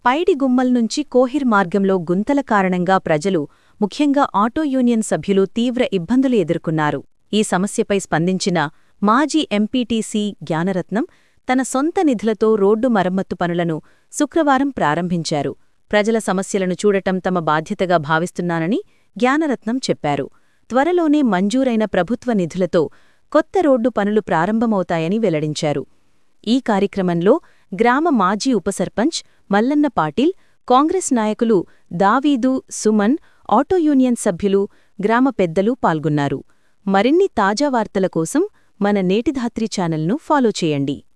పైడి గుమ్మల్ నుంచి కోహిర్ మార్గంలో గుంతల కారణంగా ప్రజలు ముఖ్యంగా ఆటో యూనియన్ సభ్యులు తీవ్ర ఇబ్బందులు ఎదుర్కొన్నారు ఈ సమస్యపై స్పందించిన మాజీ ఎంపీటీసీ జ్ఞానరత్నం తన సొంత నిధులతో రోడ్డు మరమ్మత్తు పనులను శుక్రవారం ప్రారంభించారు ప్రజల సమస్యలను చూడటం తమ బాధ్యతగా భావిస్తున్నానని జ్ఞానరత్నం చెప్పారు త్వరలోనే మంజూరైన ప్రభుత్వ నిధులతో కొత్త రోడ్డు పనులు ప్రారంభమవుతాయని వెల్లడించారు ఈ కార్యక్రమంలో గ్రామ మాజీ ఉపసర్పంచ్ మల్లన్న పాటిల్ కాంగ్రెస్ నాయకులు దావీదు సుమన్ ఆటో యూనియన్ సభ్యులు గ్రామ పెద్దలు పాల్గొన్నారు మరిన్ని తాజా వార్తల కోసం మన నేటిధాత్రి ఛానల్ను ఫాలో చేయండి